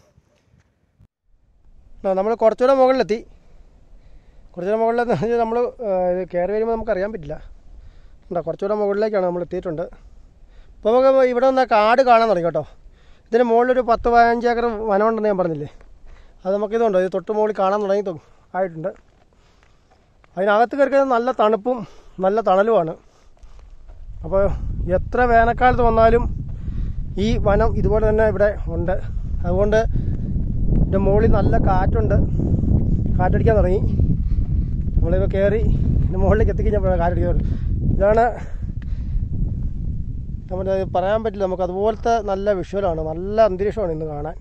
നമ്മൾ കുറച്ചുകൂടെ മുകളിലെത്തി കുറച്ചുകൂടെ മുകളിലെന്ന് നമ്മൾ കയറി വരുമ്പോൾ നമുക്കറിയാൻ പറ്റില്ല ഉണ്ടോ കുറച്ചുകൂടെ മുകളിലേക്കാണ് നമ്മൾ എത്തിയിട്ടുണ്ട് ഇപ്പോൾ നമുക്ക് ഇവിടെ നിന്ന് കാട് കാണാൻ തുടങ്ങി കേട്ടോ ഇതിന് മുകളിലൊരു പത്ത് പതിനഞ്ച് ഏക്കർ വനമുണ്ടെന്ന് ഞാൻ പറഞ്ഞില്ലേ അത് നമുക്കിതുണ്ട് ഇത് തൊട്ട് മുകളിൽ കാണാൻ തുടങ്ങി തൊ- ആയിട്ടുണ്ട് അതിനകത്ത് കയറി നല്ല തണുപ്പും നല്ല തണലുമാണ് അപ്പോൾ എത്ര വേനൽക്കാലത്ത് വന്നാലും ഈ വനം ഇതുപോലെ തന്നെ ഇവിടെ ഉണ്ട് അതുകൊണ്ട് ഇതിൻ്റെ മുകളിൽ നല്ല കാറ്റുണ്ട് കാറ്റടിക്കാൻ തുടങ്ങി നമ്മളിപ്പോൾ കയറി ഇതിൻ്റെ മുകളിലേക്ക് എത്തിക്കഴിഞ്ഞപ്പോഴാണ് കാറ്റടിക്കാൻ തുടങ്ങി ഇതാണ് നമ്മുടെ പറയാൻ പറ്റില്ല നമുക്ക് അതുപോലത്തെ നല്ല വിഷ്വലാണ് നല്ല അന്തരീക്ഷമാണ് ഇന്ന് കാണാൻ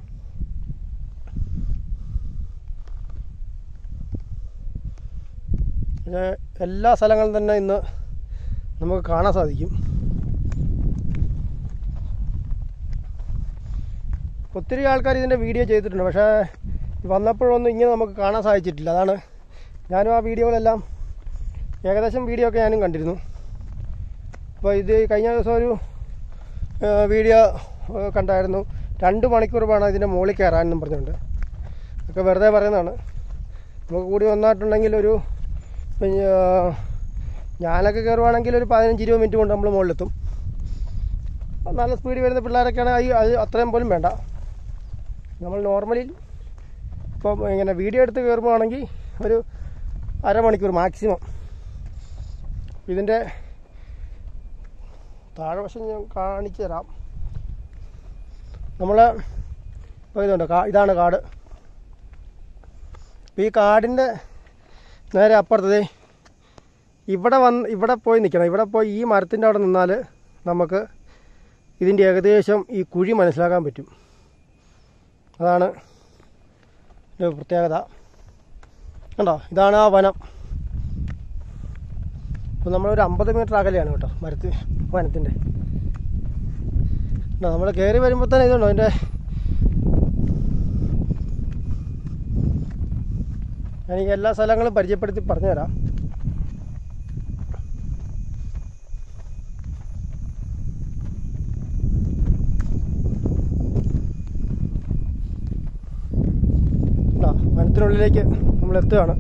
പിന്നെ എല്ലാ സ്ഥലങ്ങളും തന്നെ ഇന്ന് നമുക്ക് കാണാൻ സാധിക്കും ഒത്തിരി ആൾക്കാർ ഇതിൻ്റെ വീഡിയോ ചെയ്തിട്ടുണ്ട് പക്ഷേ വന്നപ്പോഴൊന്നും ഇങ്ങനെ നമുക്ക് കാണാൻ സാധിച്ചിട്ടില്ല അതാണ് ഞാനും ആ വീഡിയോകളെല്ലാം ഏകദേശം വീഡിയോ ഒക്കെ ഞാനും കണ്ടിരുന്നു അപ്പോൾ ഇത് കഴിഞ്ഞ ദിവസം ഒരു ആ, വീഡിയോ ആ, കണ്ടായിരുന്നു രണ്ട് മണിക്കൂർ വേണം ഇതിൻ്റെ മുകളിൽ കയറാനെന്നും പറഞ്ഞുകൊണ്ട് ഒക്കെ വെറുതെ പറയുന്നതാണ് നമുക്ക് കൂടി വന്നിട്ടുണ്ടെങ്കിൽ ഒരു പിന്നെ, ഞാനൊക്കെ കയറുവാണെങ്കിൽ ഒരു പതിനഞ്ച് ഇരുപത് മിനിറ്റ് കൊണ്ട് നമ്മൾ മുകളിലെത്തും നല്ല സ്പീഡിൽ വരുന്ന പിള്ളേരൊക്കെയാണ് ഈ അത് അത്രയും പോലും വേണ്ട നമ്മൾ നോർമലി ഇപ്പം ഇങ്ങനെ വീഡിയോ എടുത്ത് കയറുമ്പോഴാണെങ്കിൽ ഒരു അരമണിക്കൂർ മാക്സിമം ഇതിൻ്റെ താഴെ വശം ഞാൻ കാണിച്ചു തരാം നമ്മൾ ഇപ്പോൾ ഇതുണ്ട് കാ ഇതാണ് കാട് അപ്പോൾ ഈ കാടിൻ്റെ നേരെ അപ്പുറത്ത് ദേ ഇവിടെ വന്ന് ഇവിടെ പോയി നിൽക്കണം ഇവിടെ പോയി ഈ മരത്തിൻ്റെ അവിടെ നിന്നാൽ നമുക്ക് ഇതിൻ്റെ ഏകദേശം ഈ കുഴി മനസ്സിലാക്കാൻ പറ്റും അതാണ് ഒരു പ്രത്യേകത കണ്ടോ ഇതാണ് ആ വനം അപ്പോൾ നമ്മളൊരു അമ്പത് മീറ്റർ അകലെയാണ് കേട്ടോ മരത്ത് വനത്തിൻ്റെ നമ്മൾ കയറി വരുമ്പോൾ തന്നെ ഇതുണ്ടോ അതിൻ്റെ എനിക്ക് എല്ലാ സ്ഥലങ്ങളും പരിചയപ്പെടുത്തി പറഞ്ഞു തരാം ആ വനത്തിനുള്ളിലേക്ക് നമ്മൾ എത്തുകയാണ്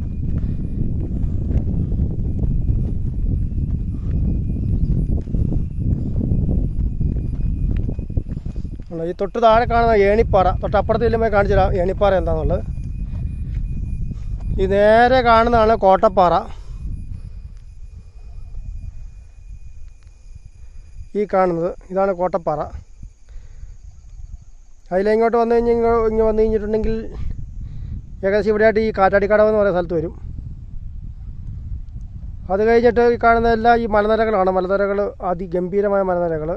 ഉള്ള ഈ തൊട്ട് താഴെ കാണുന്ന ഏണിപ്പാറ തൊട്ടപ്പുറത്ത് ചെല്ലുമ്പോൾ കാണിച്ചു തരാം ഏണിപ്പാറ എന്താണെന്നുള്ളത് ഈ നേരെ കാണുന്നതാണ് കോട്ടപ്പാറ ഈ കാണുന്നത് ഇതാണ് കോട്ടപ്പാറ അതിലിങ്ങോട്ട് വന്നു കഴിഞ്ഞ് ഇങ്ങോ ഇങ്ങ് വന്നു കഴിഞ്ഞിട്ടുണ്ടെങ്കിൽ ഏകദേശം ഇവിടെയായിട്ട് ഈ കാറ്റാടിക്കടവ് എന്ന് പറയുന്ന സ്ഥലത്ത് വരും അത് കഴിഞ്ഞിട്ട് ഈ കാണുന്നതെല്ലാം ഈ മലനിരകളാണ് മലനിരകൾ അതിഗംഭീരമായ മലനിരകൾ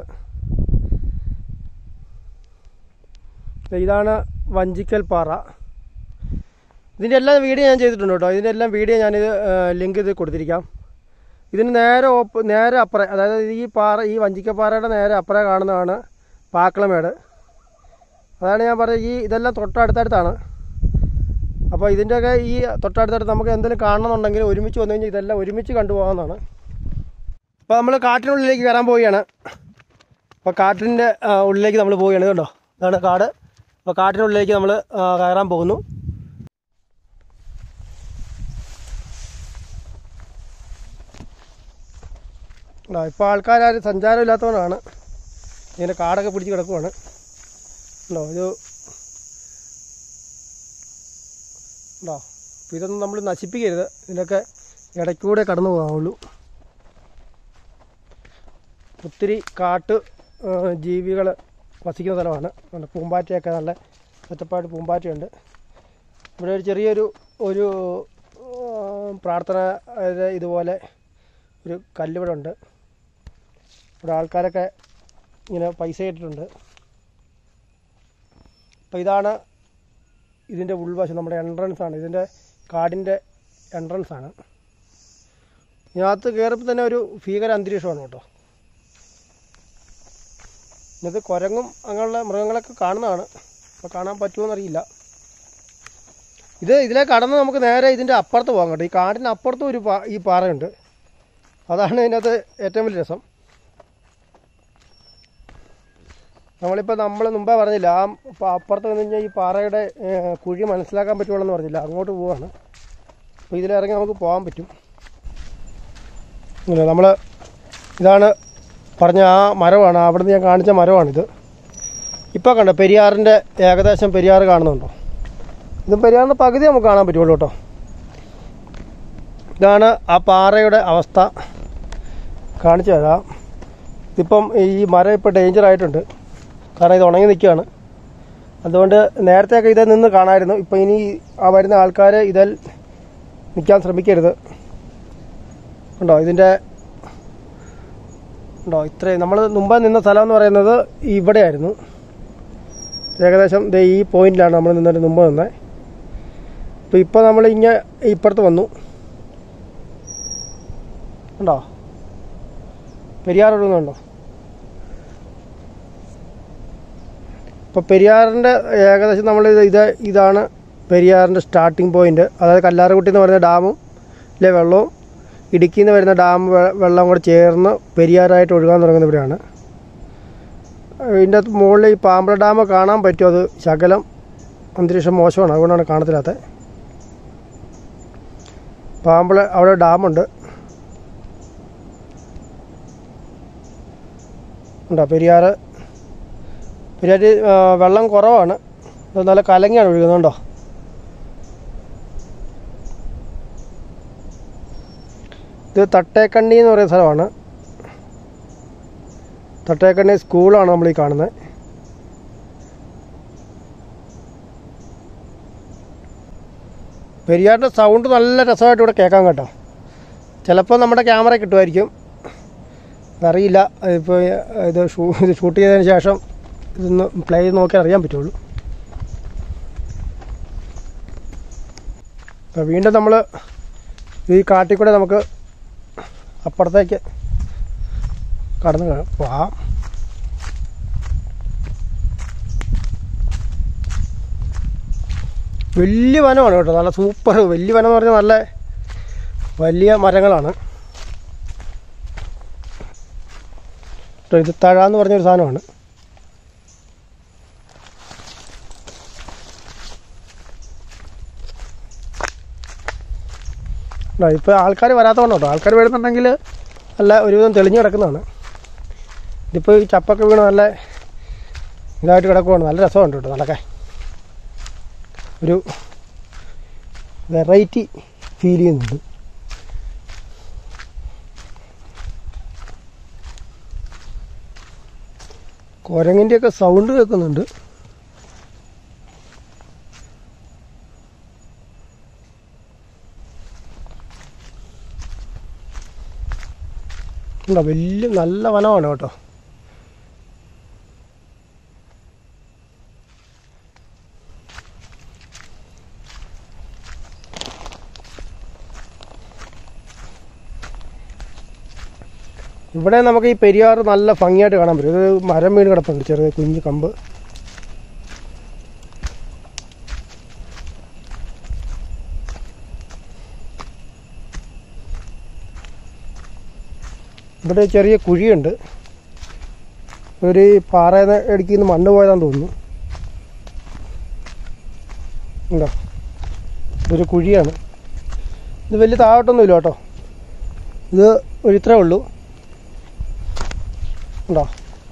ഇതാണ് വഞ്ചിക്കൽ പാറ ഇതിൻ്റെ എല്ലാ വീഡിയോ ഞാൻ ചെയ്തിട്ടുണ്ട് കേട്ടോ ഇതിൻ്റെ എല്ലാം വീഡിയോ ഞാനിത് ലിങ്ക് ഇത് കൊടുത്തിരിക്കാം ഇതിന് നേരെ ഓപ്പ് നേരെ അപ്പുറം അതായത് ഈ പാറ ഈ വഞ്ചിക്കപ്പാറയുടെ നേരെ അപ്പുറം കാണുന്നതാണ് പാക്കളമേട് അതാണ് ഞാൻ പറഞ്ഞത് ഈ ഇതെല്ലാം തൊട്ടടുത്തടുത്താണ് അപ്പോൾ ഇതിൻ്റെയൊക്കെ ഈ തൊട്ടടുത്തടുത്ത് നമുക്ക് എന്തെങ്കിലും കാണണമെന്നുണ്ടെങ്കിൽ ഒരുമിച്ച് വന്നു കഴിഞ്ഞാൽ ഇതെല്ലാം ഒരുമിച്ച് കണ്ടുപോകാവുന്നതാണ് അപ്പോൾ നമ്മൾ കാട്ടിനുള്ളിലേക്ക് കയറാൻ പോവുകയാണ് അപ്പോൾ കാട്ടിൻ്റെ ആ, ഉള്ളിലേക്ക് നമ്മൾ പോവുകയാണ് കേട്ടോ ഇതാണ് കാട് അപ്പോൾ കാട്ടിനുള്ളിലേക്ക് നമ്മൾ കയറാൻ പോകുന്നു ഇപ്പോൾ ആൾക്കാരും സഞ്ചാരം ഇല്ലാത്തവരാണ് ഇങ്ങനെ കാടൊക്കെ പിടിച്ച് കിടക്കുവാണ് ഉണ്ടോ ഇത് ഉണ്ടോ അപ്പോൾ ഇതൊന്നും നമ്മൾ നശിപ്പിക്കരുത് ഇതിലൊക്കെ ഇടയ്ക്കൂടെ കടന്നു പോകാവുള്ളൂ ഒത്തിരി കാട്ട് ജീവികൾ വസിക്കുന്ന സ്ഥലമാണ് നല്ല പൂമ്പാറ്റയൊക്കെ നല്ല സെറ്റപ്പായിട്ട് പൂമ്പാറ്റയുണ്ട് ഇവിടെ ഒരു ചെറിയൊരു ഒരു ആ, പ്രാർത്ഥന ഇത് ഇതുപോലെ ഒരു കല്ലിവിടെ ഉണ്ട് ഇവിടെ ആൾക്കാരൊക്കെ ഇങ്ങനെ പൈസ ഇട്ടിട്ടുണ്ട് അപ്പോൾ ഇതാണ് ഇതിൻ്റെ ഉൾവശം നമ്മുടെ എൻട്രൻസ് ആണ് ഇതിൻ്റെ കാടിൻ്റെ എൻട്രൻസ് ആണ് ഇതിനകത്ത് കയറിയപ്പോൾ തന്നെ ഒരു ഭീകര അന്തരീക്ഷമാണ് കേട്ടോ ഇത് കുരങ്ങും അങ്ങനെയുള്ള മൃഗങ്ങളൊക്കെ കാണുന്നതാണ് അപ്പോൾ കാണാൻ പറ്റുമോയെന്നറിയില്ല ഇത് ഇതിലെ കടന്ന് നമുക്ക് നേരെ ഇതിൻ്റെ അപ്പുറത്ത് പോകാം കേട്ടോ ഈ കാടിന് അപ്പുറത്തും ഒരു പാ ഈ പാറയുണ്ട് അതാണ് ഇതിനകത്ത് ഏറ്റവും വലിയ രസം നമ്മളിപ്പോൾ നമ്മൾ മുമ്പേ പറഞ്ഞില്ല ആ പ- അപ്പുറത്ത് നിന്ന് കഴിഞ്ഞാൽ ഈ പാറയുടെ ഏഹ്, കുഴി മനസ്സിലാക്കാൻ പറ്റുള്ളൂ എന്ന് പറഞ്ഞില്ല അങ്ങോട്ട് പോവാണ് അപ്പോൾ ഇതിലിറങ്ങി നമുക്ക് പോകാൻ പറ്റും നമ്മൾ ഇതാണ് പറഞ്ഞ ആ മരമാണ് അവിടുന്ന് ഞാൻ കാണിച്ച മരമാണിത് ഇപ്പോൾ കണ്ടോ പെരിയാറിൻ്റെ ഏകദേശം പെരിയാർ കാണുന്നുണ്ടോ ഇത് പെരിയാറിൻ്റെ പകുതി നമുക്ക് കാണാൻ പറ്റുള്ളൂ കേട്ടോ ഇതാണ് ആ പാറയുടെ അവസ്ഥ കാണിച്ചു തരാം ഇതിപ്പം ഈ മരം ഇപ്പോൾ ഡേഞ്ചർ ആയിട്ടുണ്ട് കാരണം ഇത് ഉണങ്ങി നിൽക്കുകയാണ് അതുകൊണ്ട് നേരത്തെയൊക്കെ ഇതിൽ നിന്ന് കാണാമായിരുന്നു ഇപ്പം ഇനി ആ വരുന്ന ആൾക്കാർ ഇതിൽ നിൽക്കാൻ ശ്രമിക്കരുത് ഉണ്ടോ ഇതിൻ്റെ ഉണ്ടോ ഇത്രയും നമ്മൾ മുമ്പ് നിന്ന സ്ഥലം എന്ന് പറയുന്നത് ഇവിടെയായിരുന്നു ഏകദേശം ദേ ഈ പോയിന്റിലാണ് നമ്മൾ നിന്നിട്ട് മുമ്പ് നിന്നത് അപ്പോൾ ഇപ്പോൾ നമ്മൾ ഇങ്ങ ഇപ്പുറത്ത് വന്നു ഉണ്ടോ പെരിയാർ ഒഴുകുന്നുണ്ടോ ഇപ്പോൾ പെരിയാറിൻ്റെ ഏകദേശം നമ്മൾ ഇത് ഇത് ഇതാണ് പെരിയാറിൻ്റെ സ്റ്റാർട്ടിംഗ് പോയിന്റ് അതായത് കല്ലാറുകുട്ടി എന്ന് പറയുന്ന ഡാമും ഇല്ലേ വെള്ളവും ഇടുക്കിയിൽ നിന്ന് വരുന്ന ഡാം വെ- വെള്ളം കൂടെ ചേർന്ന് പെരിയാറായിട്ട് ഒഴുകാൻ തുടങ്ങുന്ന ഇവിടെയാണ് ഇതിൻ്റെ മുകളിൽ ഈ പാമ്പള ഡാം കാണാൻ പറ്റും അത് ശകലം അന്തരീക്ഷം മോശമാണ് അതുകൊണ്ടാണ് കാണത്തില്ലാത്തത് പാമ്പള അവിടെ ഡാമുണ്ട് ഉണ്ടോ പെരിയാറ് പെരിയാറ് ആ, വെള്ളം കുറവാണ് അത് നല്ല കലങ്ങിയാണ് ഒഴുകുന്നത് കണ്ടോ ഇത് തട്ടേക്കണ്ണി എന്ന് പറയുന്ന സ്ഥലമാണ് തട്ടേക്കണ്ണി സ്കൂളാണ് നമ്മൾ ഈ കാണുന്നത് പെരിയാറിൻ്റെ സൗണ്ട് നല്ല രസമായിട്ട് ഇവിടെ കേൾക്കാൻ കേട്ടോ ചിലപ്പോൾ നമ്മുടെ ക്യാമറ കിട്ടുമായിരിക്കും അറിയില്ല ഇപ്പോൾ ഇത് ഷൂ ഇത് ഷൂട്ട് ചെയ്തതിന് ശേഷം ഇതൊന്ന് പ്ലേ ചെയ്ത് നോക്കിയാൽ അറിയാൻ പറ്റുള്ളൂ അപ്പോൾ വീണ്ടും നമ്മൾ ഈ കാട്ടിൽ കൂടെ നമുക്ക് അപ്പുറത്തേക്ക് കടന്ന് ക- പോവാം വലിയ വനമാണ് കേട്ടോ നല്ല സൂപ്പർ വലിയ വനം എന്ന് പറഞ്ഞാൽ നല്ല വലിയ മരങ്ങളാണ് കേട്ടോ ഇത് തഴ എന്ന് പറഞ്ഞൊരു സാധനമാണ് ഇപ്പോൾ ആൾക്കാർ വരാത്തതുകൊണ്ട് കേട്ടോ ആൾക്കാർ വരുന്നുണ്ടെങ്കിൽ നല്ല ഒരുവിധം തെളിഞ്ഞ് കിടക്കുന്നതാണ് ഇതിപ്പോൾ ഈ ചപ്പൊക്കെ വീണ് നല്ല ഇതായിട്ട് കിടക്കുവാണ് നല്ല രസമുണ്ട് കേട്ടോ നടക്കാൻ ഒരു വെറൈറ്റി ഫീൽ ചെയ്യുന്നുണ്ട് കുരങ്ങിൻ്റെയൊക്കെ സൗണ്ട് കേൾക്കുന്നുണ്ട് ഉണ്ടോ വലിയ നല്ല വനമാണ് കേട്ടോ ഇവിടെ നമുക്ക് ഈ പെരിയാർ നല്ല ഭംഗിയായിട്ട് കാണാൻ പറ്റും ഇത് മരം വീണ് കിടപ്പുണ്ട് ചെറിയ കുഞ്ഞു കമ്പ് ഇവിടെ ചെറിയ കുഴിയുണ്ട് ഒരു പാറയിൽ ഇടുക്കിൽ നിന്ന് മണ്ണ് പോയതാന്ന് തോന്നുന്നു ഉണ്ടോ ഇതൊരു കുഴിയാണ് ഇത് വലിയ താഴോട്ടൊന്നുമില്ല കേട്ടോ ഇത് ഒരു ഇത്രേ ഉള്ളൂ ഉണ്ടോ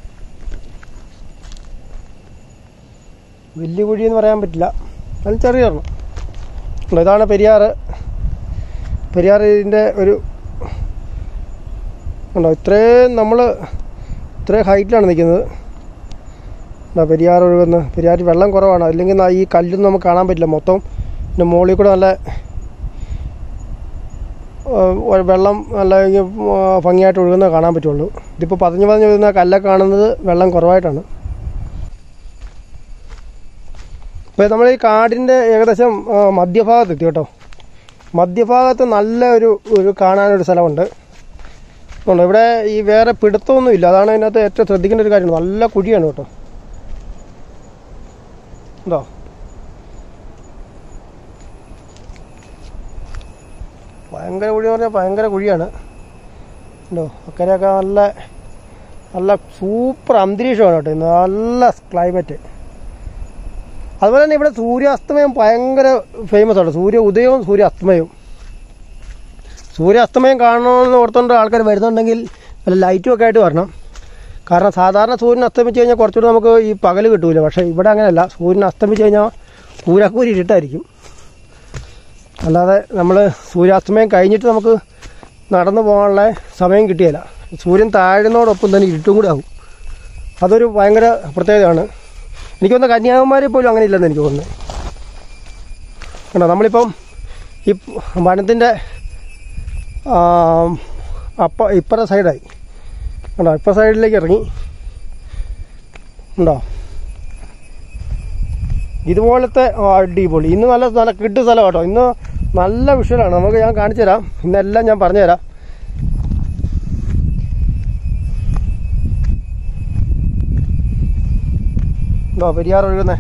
വലിയ കുഴി എന്ന് പറയാൻ പറ്റില്ല അത് ചെറിയ ഒരെണ്ണം ഉണ്ടോ ഇതാണ് പെരിയാറ് പെരിയാർ ഇതിൻ്റെ ഒരു ഉണ്ടോ ഇത്രയും നമ്മൾ ഇത്രയും ഹൈറ്റിലാണ് നിൽക്കുന്നത് ഉണ്ടോ പെരിയാർ ഒഴുകുന്ന പെരിയാർ വെള്ളം കുറവാണ് അല്ലെങ്കിൽ ന- ഈ കല്ലൊന്നും നമുക്ക് കാണാൻ പറ്റില്ല മൊത്തം പിന്നെ മുകളിൽ കൂടെ നല്ല ഏഹ്, ഒരു വെള്ളം നല്ല ഇങ്ങ് ഏഹ്, ഭംഗിയായിട്ട് ഒഴുകുന്നത് കാണാൻ പറ്റുള്ളൂ ഇതിപ്പോൾ പതഞ്ഞ് പതഞ്ഞ് വരുന്ന കല്ലൊക്കെ കാണുന്നത് വെള്ളം കുറവായിട്ടാണ് ഇപ്പോൾ നമ്മൾ ഈ കാടിൻ്റെ ഏകദേശം ആ, മധ്യഭാഗത്ത് എത്തി കേട്ടോ മധ്യഭാഗത്ത് നല്ല ഒരു ഒരു കാണാനൊരു സ്ഥലമുണ്ട് ഉണ്ട് ഇവിടെ ഈ വേറെ പിടുത്തമൊന്നും ഇല്ല അതാണ് അതിനകത്ത് ഏറ്റവും ശ്രദ്ധിക്കേണ്ട ഒരു കാര്യമാണ് നല്ല കുഴിയാണ് കേട്ടോ ഉണ്ടോ ഭയങ്കര കുഴി എന്ന് പറഞ്ഞാൽ ഭയങ്കര കുഴിയാണ് ഉണ്ടോ അക്കരെയൊക്കെ നല്ല നല്ല സൂപ്പർ അന്തരീക്ഷമാണ് കേട്ടോ ഇന്ന് നല്ല ക്ലൈമറ്റ് അതുപോലെ തന്നെ ഇവിടെ സൂര്യാസ്തമയം ഭയങ്കര ഫേമസ് ആണ് സൂര്യ ഉദയവും സൂര്യ അസ്തമയവും സൂര്യ അസ്തമയം കാണണമെന്ന് ഓർത്തുകൊണ്ട് ആൾക്കാർ വരുന്നുണ്ടെങ്കിൽ വല്ല ലൈറ്റും ഒക്കെ ആയിട്ട് വരണം കാരണം സാധാരണ സൂര്യൻ അസ്തമിച്ച് കഴിഞ്ഞാൽ കുറച്ചുകൂടി നമുക്ക് ഈ പകൽ കിട്ടൂല പക്ഷേ ഇവിടെ അങ്ങനെയല്ല സൂര്യൻ അസ്തമിച്ച് കഴിഞ്ഞാൽ കൂരാക്കൂരി ഇരുട്ടായിരിക്കും അല്ലാതെ നമ്മൾ സൂര്യാസ്തമയം കഴിഞ്ഞിട്ട് നമുക്ക് നടന്നു പോകാനുള്ള സമയം കിട്ടിയില്ല സൂര്യൻ താഴുന്നതോടൊപ്പം തന്നെ ഇരുട്ടും കൂടെ ആകും അതൊരു ഭയങ്കര പ്രത്യേകതയാണ് എനിക്ക് തോന്നുന്നു കന്യാകുമാരി പോലും അങ്ങനെ ഇല്ലെന്ന് എനിക്ക് തോന്നുന്നത് കണ്ടോ നമ്മളിപ്പം ഈ വനത്തിൻ്റെ അപ്പ ഇപ്പുറ സൈഡായി കണ്ടോ ഇപ്പുറ സൈഡിലേക്ക് ഇറങ്ങി ഉണ്ടോ ഇതുപോലത്തെ ആ, അടിപൊളി ഇന്ന് നല്ല നല്ല കിട്ടു സ്ഥലം കേട്ടോ ഇന്ന് നല്ല വിഷയമാണ് നമുക്ക് ഞാൻ കാണിച്ചു തരാം ഇന്നെല്ലാം ഞാൻ പറഞ്ഞു തരാം ഉണ്ടോ പെരിയാർ ഒഴുകുന്നേ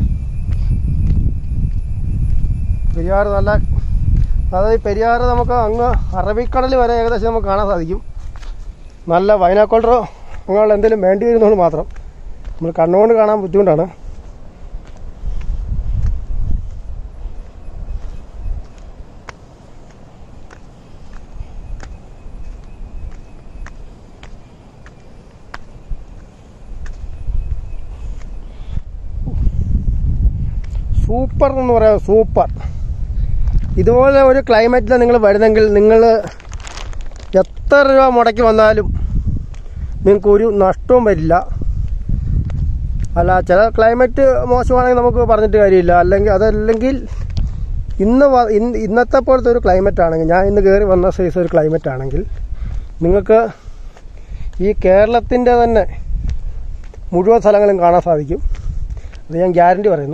പെരിയാർ നല്ല അതായത് ഈ പെരിയാർ നമുക്ക് അങ്ങ് അറബിക്കടൽ വരെ ഏകദേശം നമുക്ക് കാണാൻ സാധിക്കും നല്ല വൈനാക്കോളറോ അങ്ങനെയുള്ള എന്തെങ്കിലും വേണ്ടി വരുന്നതുകൊണ്ട് മാത്രം നമ്മൾ കണ്ണുകൊണ്ട് കാണാൻ ബുദ്ധിമുട്ടാണ് സൂപ്പർ എന്ന് പറയാം സൂപ്പർ ഇതുപോലെ ഒരു ക്ലൈമറ്റിൽ നിങ്ങൾ വരുന്നെങ്കിൽ നിങ്ങൾ എത്ര രൂപ മുടക്കി വന്നാലും നിങ്ങൾക്ക് ഒരു നഷ്ടവും വരില്ല അല്ല ചില ക്ലൈമറ്റ് മോശമാണെങ്കിൽ നമുക്ക് പറഞ്ഞിട്ട് കാര്യമില്ല അല്ലെങ്കിൽ അതല്ലെങ്കിൽ ഇന്ന് വ- ഇന്ന് ഇന്നത്തെ പോലത്തെ ഒരു ക്ലൈമറ്റ് ആണെങ്കിൽ ഞാൻ ഇന്ന് കയറി വന്ന സൈസ് ഒരു ക്ലൈമറ്റ് ആണെങ്കിൽ നിങ്ങൾക്ക് ഈ കേരളത്തിൻ്റെ തന്നെ മുഴുവൻ സ്ഥലങ്ങളും കാണാൻ സാധിക്കും അത് ഞാൻ ഗ്യാരണ്ടി പറയുന്നു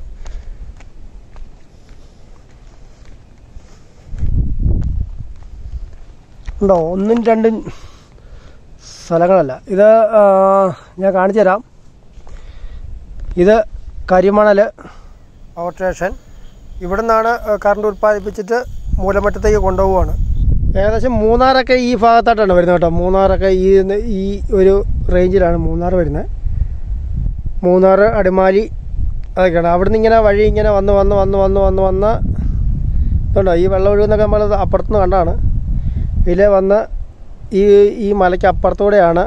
ഉണ്ടോ ഒന്നും രണ്ടും സ്ഥലങ്ങളല്ല ഇത് ആ, ഞാൻ കാണിച്ചു തരാം ഇത് കരിമണൽ പവർ സ്റ്റേഷൻ ഇവിടെ നിന്നാണ് കറണ്ട് ഉൽപ്പാദിപ്പിച്ചിട്ട് മൂലമറ്റത്തേക്ക് കൊണ്ടുപോവുകയാണ് ഏകദേശം മൂന്നാറൊക്കെ ഈ ഭാഗത്തായിട്ടാണ് വരുന്നത് കേട്ടോ മൂന്നാറൊക്കെ ഈ ഈ ഒരു റേഞ്ചിലാണ് മൂന്നാർ വരുന്നത് മൂന്നാർ അടിമാലി അതൊക്കെയാണ് അവിടുന്ന് ഇങ്ങനെ വഴി ഇങ്ങനെ വന്ന് വന്ന് വന്ന് വന്ന് വന്ന് വന്ന് ഇതുണ്ടോ ഈ വെള്ളം ഒഴുകുന്നൊക്കെ നമ്മൾ അപ്പുറത്തുനിന്ന് കണ്ടാണ് ഇതിലെ വന്ന് ഈ ഈ മലയ്ക്ക് അപ്പുറത്തൂടെയാണ്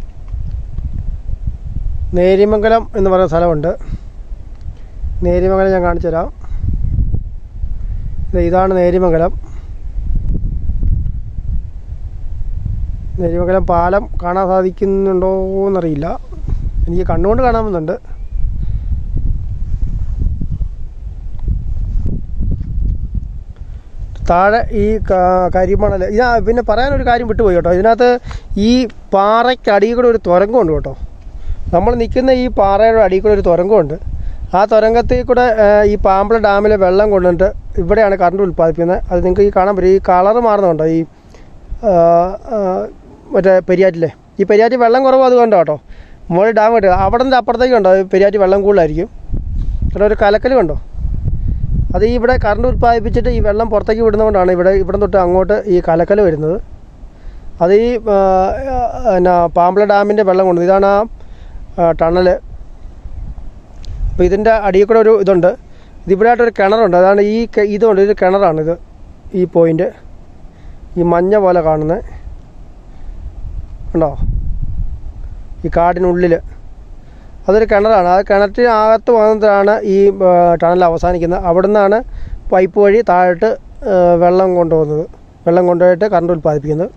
നേരിമംഗലം എന്ന് പറയുന്ന സ്ഥലമുണ്ട് നേരിമംഗലം ഞാൻ കാണിച്ചു തരാം ദേ ഇതാണ് നേരിമംഗലം നേരിമംഗലം പാലം കാണാൻ സാധിക്കുന്നുണ്ടോ എന്നറിയില്ല എനിക്ക് കണ്ണുകൊണ്ട് കാണാമെന്നുണ്ട് താഴെ ഈ ക- കരിമണൽ ഇതാ പിന്നെ പറയാനൊരു കാര്യം വിട്ടുപോയി കേട്ടോ ഇതിനകത്ത് ഈ പാറയ്ക്ക് അടിയിൽ കൂടെ ഒരു തുരങ്കമുണ്ട് കേട്ടോ നമ്മൾ നിൽക്കുന്ന ഈ പാറയുടെ അടിയിൽ കൂടെ ഒരു തുരങ്കമുണ്ട് ആ തുരങ്കത്തിൽ കൂടെ ആ, ഈ പാമ്പള ഡാമിലെ വെള്ളം കൊണ്ടുവന്നിട്ട് ഇവിടെയാണ് കറണ്ട് ഉൽപ്പാദിപ്പിക്കുന്നത് അത് നിങ്ങൾക്ക് ഈ കാണാൻ പറ്റും ഈ കളറ് മാറുന്നുണ്ടോ ഈ ആ, ആ, മറ്റേ പെരിയാറ്റിലെ ഈ പെരിയാറ്റിൽ വെള്ളം കുറവ് അതുകൊണ്ടാണ് കേട്ടോ മുകളിൽ ഡാം കിട്ടുക അവിടെ നിന്ന് അപ്പുറത്തേക്ക് ഉണ്ടോ ഈ പെരിയാറ്റിൽ വെള്ളം കൂടുതലായിരിക്കും ഇവിടെ ഒരു കലക്കൽ കണ്ടോ അത് ഈ ഇവിടെ കറണ്ട് ഉൽപ്പാദിപ്പിച്ചിട്ട് ഈ വെള്ളം പുറത്തേക്ക് വിടുന്നതുകൊണ്ടാണ് ഇവിടെ ഇവിടെ തൊട്ട് അങ്ങോട്ട് ഈ കലക്കൽ വരുന്നത് അത് ഈ ആ, എന്നാ പാമ്പള ഡാമിൻ്റെ വെള്ളം കൊണ്ട് ഇതാണ് ആ ടണൽ അപ്പോൾ ഇതിൻ്റെ അടിയിൽ കൂടെ ഒരു ഇതുണ്ട് ഇതിവിടെ ആയിട്ടൊരു കിണറുണ്ട് അതാണ് ഈ ക- ഇതുണ്ട് ഇത് കിണറാണ് ഇത് ഈ പോയിൻ്റ് ഈ മഞ്ഞ പോലെ കാണുന്നത് ഉണ്ടോ ഈ കാടിനുള്ളിൽ അതൊരു കിണറാണ് ആ കിണറ്റിനകത്ത് വന്നിട്ടാണ് ഈ ആ, ടണൽ അവസാനിക്കുന്നത് അവിടെ നിന്നാണ് പൈപ്പ് വഴി താഴോട്ട് ആ, വെള്ളം കൊണ്ടുപോകുന്നത് വെള്ളം കൊണ്ടുപോയിട്ട് കറണ്ട് ഉൽപ്പാദിപ്പിക്കുന്നത്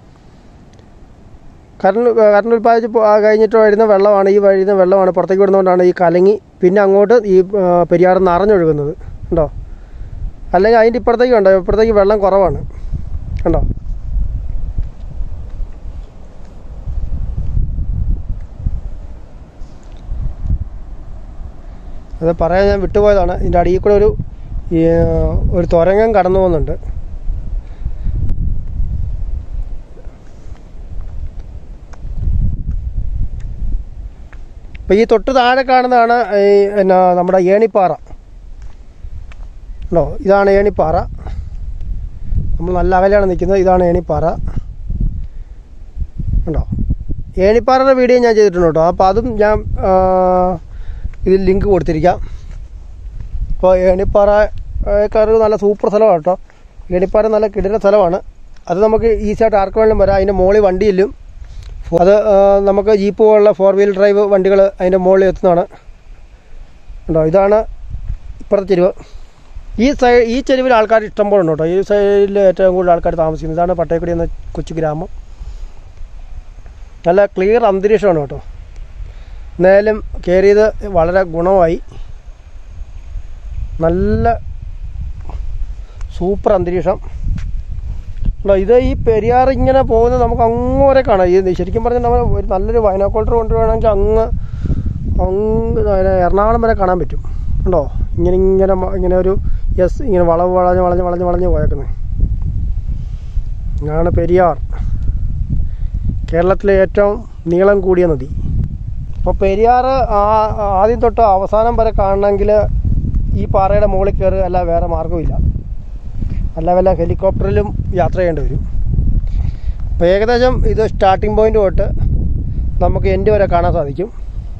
കറണ്ട് കറണ്ട് ഉൽപ്പാദിച്ച് പോ- ആ കഴിഞ്ഞിട്ട് വരുന്ന വെള്ളമാണ് ഈ വരുന്ന വെള്ളമാണ് പുറത്തേക്ക് വിടുന്നതുകൊണ്ടാണ് ഈ കലങ്ങി പിന്നെ അങ്ങോട്ട് ഈ ആ, പെരിയാർ നിറഞ്ഞൊഴുകുന്നത് ഉണ്ടോ അല്ലെങ്കിൽ അതിൻ്റെ ഇപ്പുറത്തേക്ക് ഉണ്ടോ ഇപ്പുറത്തേക്ക് വെള്ളം കുറവാണ് കണ്ടോ അത് പറയാൻ ഞാൻ വിട്ടുപോയതാണ് ഇതിൻ്റെ അടിയിൽ കൂടെ ഒരു ഈ, ഒരു തുരങ്കം കടന്നു പോകുന്നുണ്ട് അപ്പോൾ ഈ തൊട്ട് താഴെ കാണുന്നതാണ് ഈ എന്നാ നമ്മുടെ ഏണിപ്പാറ ഉണ്ടോ ഇതാണ് ഏണിപ്പാറ നമ്മൾ നല്ല അകലെയാണ് നിൽക്കുന്നത് ഇതാണ് ഏണിപ്പാറ ഉണ്ടോ ഏണിപ്പാറയുടെ വീഡിയോ ഞാൻ ചെയ്തിട്ടുണ്ട് കേട്ടോ അപ്പോൾ അതും ഞാൻ ആ, ഇതിൽ ലിങ്ക് കൊടുത്തിരിക്കാം അപ്പോൾ ഏണിപ്പാറക്കാർക്ക് നല്ല സൂപ്പർ സ്ഥലമാണ് കേട്ടോ ഏണിപ്പാറ നല്ല കിടില സ്ഥലമാണ് അത് നമുക്ക് ഈസി ആയിട്ട് ആർക്ക് വേണമെങ്കിലും വരാം അതിൻ്റെ മുകളിൽ വണ്ടിയില്ലും അത് ആ, നമുക്ക് ജീപ്പ് പോലുള്ള ഫോർ വീൽ ഡ്രൈവ് വണ്ടികൾ അതിൻ്റെ മുകളിൽ എത്തുന്നതാണ് ഉണ്ടോ ഇതാണ് ഇപ്പുറത്തെ ചെരുവ് ഈ സൈ ഈ ചെരുവിൽ ആൾക്കാർ ഇഷ്ടംപോലെ ഉണ്ട് കേട്ടോ ഈ സൈഡിൽ ഏറ്റവും കൂടുതൽ ആൾക്കാർ താമസിക്കുന്നത് ഇതാണ് പട്ടയക്കുടി എന്ന കൊച്ചു ഗ്രാമം നല്ല ക്ലിയർ അന്തരീക്ഷമാണ് കേട്ടോ എന്തായാലും കയറിയത് വളരെ ഗുണമായി നല്ല സൂപ്പർ അന്തരീക്ഷം ഉണ്ടോ, ഇത് ഈ പെരിയാർ ഇങ്ങനെ പോകുന്നത് നമുക്ക് അങ്ങ് വരെ കാണാം ഈ ശരിക്കും പറഞ്ഞാൽ നമ്മൾ ഒരു നല്ലൊരു വയനാക്കോൾട്ടർ കൊണ്ടുപോകണമെങ്കിൽ അങ്ങ് അങ്ങ് നേരെ എറണാകുളം വരെ കാണാൻ പറ്റും ഉണ്ടോ ഇങ്ങനെ ഇങ്ങനെ മ- ഇങ്ങനെ ഒരു യെസ് ഇങ്ങനെ വളവ് വളഞ്ഞ് വളഞ്ഞ് വളഞ്ഞ് വളഞ്ഞ് പോയേക്കുന്നത് ഇതാണ് പെരിയാർ കേരളത്തിലെ ഏറ്റവും നീളം കൂടിയ നദി അപ്പോൾ പെരിയാർ ആ- ആദ്യം തൊട്ട് അവസാനം വരെ കാണണമെങ്കിൽ ഈ പാറയുടെ മുകളിൽ കയറുക അല്ല വേറെ മാർഗ്ഗമില്ല അല്ല വല്ല ഹെലികോപ്റ്ററിലും യാത്ര ചെയ്യേണ്ടി വരും അപ്പോൾ ഏകദേശം ഇത് സ്റ്റാർട്ടിംഗ് പോയിന്റ് തൊട്ട് നമുക്ക് എൻഡ് വരെ കാണാൻ സാധിക്കും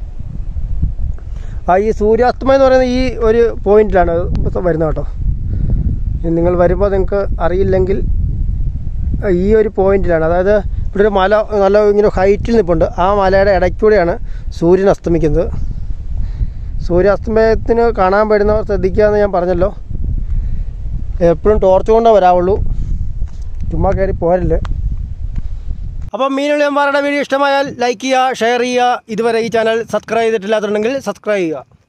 ആ ഈ സൂര്യാസ്തമയം എന്ന് പറയുന്നത് ഈ ഒരു പോയിന്റിലാണ് വരുന്നത് കേട്ടോ ഇനി നിങ്ങൾ വരുമ്പോൾ നിങ്ങൾക്ക് അറിയില്ലെങ്കിൽ ഈ ഒരു പോയിന്റിലാണ് അതായത് ഇവിടെ ഒരു മല നല്ല ഇങ്ങനെ ഹൈറ്റിൽ നിൽപ്പുണ്ട് ആ മലയുടെ ഇടയ്ക്കൂടെയാണ് സൂര്യൻ അസ്തമിക്കുന്നത് സൂര്യാസ്തമയത്തിന് കാണാൻ വരുന്നവർ ശ്രദ്ധിക്കുക എന്ന് ഞാൻ പറഞ്ഞല്ലോ എപ്പോഴും ടോർച്ച് കൊണ്ടേ വരാവുള്ളൂ ചുമ്മാ കയറി പോരല്ലേ അപ്പം മീനുള്ളിയമ്പാറയുടെ വീഡിയോ ഇഷ്ടമായാൽ ലൈക്ക് ചെയ്യുക ഷെയർ ചെയ്യുക ഇതുവരെ ഈ ചാനൽ സബ്സ്ക്രൈബ് ചെയ്തിട്ടില്ലാത്തുണ്ടെങ്കിൽ സബ്സ്ക്രൈബ് ചെയ്യുക